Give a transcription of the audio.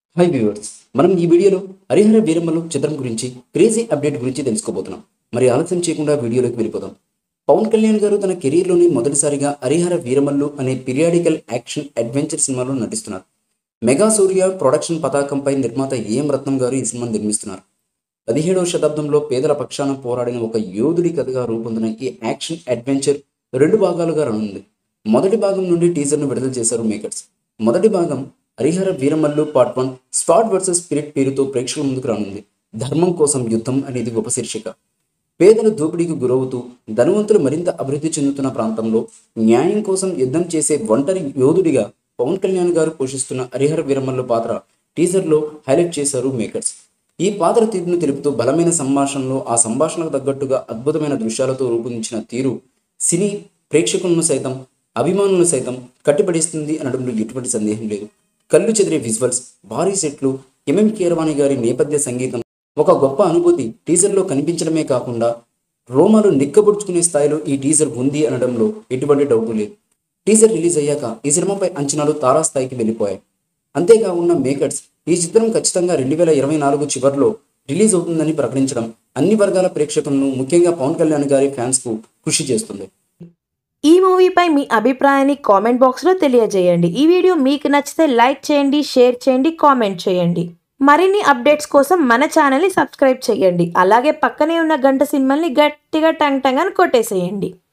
hi viewers మనం ఈ వీడియోలో హరిహర వీరమ్మలు చిత్రం గురించి క్రేజీ అప్డేట్ గురించి తెలుసుకోబోతున్నాం మరి ఆలస్యం చేయకుండా వీడియోలోకి వెళ్ళిపోదాం పవన్ కళ్యాణ్ గారు తన కెరీర్లోని మొదటిసారిగా హరిహర వీరమల్లు అనే పీరియాడికల్ యాక్షన్ అడ్వెంచర్ సినిమాలో నటిస్తున్నారు మెగా సూర్య ప్రొడక్షన్ పతాకంపై నిర్మాత ఏఎం రత్నం గారు ఈ సినిమాను నిర్మిస్తున్నారు పదిహేడవ శతాబ్దంలో పేదల పక్షాన పోరాడిన ఒక యోధుడి కథగా రూపొందిన ఈ యాక్షన్ అడ్వెంచర్ రెండు భాగాలుగా రానుంది మొదటి భాగం నుండి టీజర్ను విడుదల చేశారు మేకర్స్ మొదటి భాగం Harihara Veeramallu part one spot versus spirit పేరుతో ప్రేక్షకుల ముందుకు రానుంది ధర్మం కోసం యుద్ధం అనేది ఉపశీర్షిక పేదలు దోపిడీకి గురవుతూ ధనవంతులు మరింత అభివృద్ధి చెందుతున్న ప్రాంతంలో న్యాయం కోసం యుద్ధం చేసే ఒంటరి యోధుడిగా పవన్ కళ్యాణ్ గారు పోషిస్తున్న హరిహర వీరమల్లు పాత్ర టీజర్లో హైలైట్ చేశారు మేకర్స్ ఈ పాత్ర తీరును తెలుపుతూ బలమైన సంభాషణలో ఆ సంభాషణకు తగ్గట్టుగా అద్భుతమైన దృశ్యాలతో రూపొందించిన తీరు సినీ ప్రేక్షకులను సైతం అభిమానులను సైతం కట్టిపడిస్తుంది అనడంలో ఎటువంటి సందేహం లేదు కళ్ళు చెదిరే విజువల్స్ భారీ సెట్లు ఎంఎం కీరవాణి గారి నేపథ్య సంగీతం ఒక గొప్ప అనుభూతి టీజర్లో కనిపించడమే కాకుండా రోమాలు నిక్కబుడుచుకునే స్థాయిలో ఈ టీజర్ ఉంది అనడంలో ఎటువంటి డౌట్ లేదు టీజర్ రిలీజ్ అయ్యాక ఈ సినిమాపై అంచనాలు తారాస్థాయికి వెళ్ళిపోయాయి అంతేకాకుండా మేకర్స్ ఈ చిత్రం ఖచ్చితంగా రెండు వేల ఇరవై నాలుగు చివరిలో రిలీజ్ అవుతుందని ప్రకటించడం అన్ని వర్గాల ప్రేక్షకులను ముఖ్యంగా పవన్ కళ్యాణ్ గారి ఫ్యాన్స్కు కృషి చేస్తుంది ఈ మూవీపై మీ అభిప్రాయాన్ని కామెంట్ బాక్స్లో తెలియజేయండి ఈ వీడియో మీకు నచ్చితే లైక్ చేయండి షేర్ చేయండి కామెంట్ చేయండి మరిన్ని అప్డేట్స్ కోసం మన ఛానల్ని సబ్స్క్రైబ్ చేయండి అలాగే పక్కనే ఉన్న గంట సింబల్ని గట్టిగా టంగ్ టంగ్ అని కొట్టేసేయండి